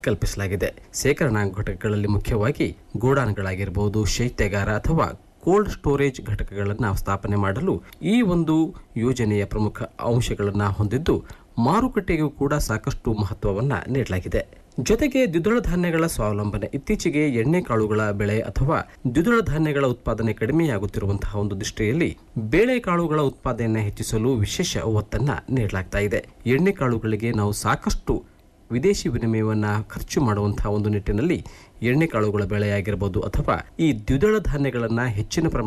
ಕಲ್ಪಿಸಲಾಗಿದೆ ಶೇಖರಣಾ ಘಟಕಗಳಲ್ಲಿ ಮುಖ್ಯವಾಗಿ ಗೋಡಾನ್ಗಳಾಗಿರಬಹುದು ಶೈತ್ಯಾಗಾರ ಅಥವಾ ಕೋಲ್ಡ್ ಸ್ಟೋರೇಜ್ ಘಟಕಗಳನ್ನು ಸ್ಥಾಪನೆ ಮಾಡಲು ಈ ಒಂದು ಯೋಜನೆಯ ಪ್ರಮುಖ ಅಂಶಗಳನ್ನು ಹೊಂದಿದ್ದು ಮಾರುಕಟ್ಟೆಗೂ ಕೂಡ ಸಾಕಷ್ಟು ಮಹತ್ವವನ್ನು ನೀಡಲಾಗಿದೆ ಜೊತೆಗೆ ದ್ವಿದಳ ಧಾನ್ಯಗಳ ಸ್ವಾವಲಂಬನೆ ಇತ್ತೀಚೆಗೆ ಎಣ್ಣೆ ಕಾಳುಗಳ ಬೆಳೆ ಅಥವಾ ದ್ವಿದಳ ಧಾನ್ಯಗಳ ಉತ್ಪಾದನೆ ಕಡಿಮೆಯಾಗುತ್ತಿರುವಂತಹ ಒಂದು ದೃಷ್ಟಿಯಲ್ಲಿ ಬೇಳೆಕಾಳುಗಳ ಉತ್ಪಾದನೆಯನ್ನು ಹೆಚ್ಚಿಸಲು ವಿಶೇಷ ಒತ್ತನ್ನ ನೀಡಲಾಗ್ತಾ ಇದೆ ಎಣ್ಣೆ ಕಾಳುಗಳಿಗೆ ನಾವು ಸಾಕಷ್ಟು ವಿದೇಶಿ ವಿನಿಮಯವನ್ನು ಖರ್ಚು ಮಾಡುವಂತಹ ಒಂದು ನಿಟ್ಟಿನಲ್ಲಿ ಎಣ್ಣೆಕಾಳುಗಳ ಬೆಳೆಯಾಗಿರ್ಬೋದು ಅಥವಾ ಈ ದ್ವಿದಳ ಧಾನ್ಯಗಳನ್ನು ಹೆಚ್ಚಿನ ಪ್ರಮಾಣ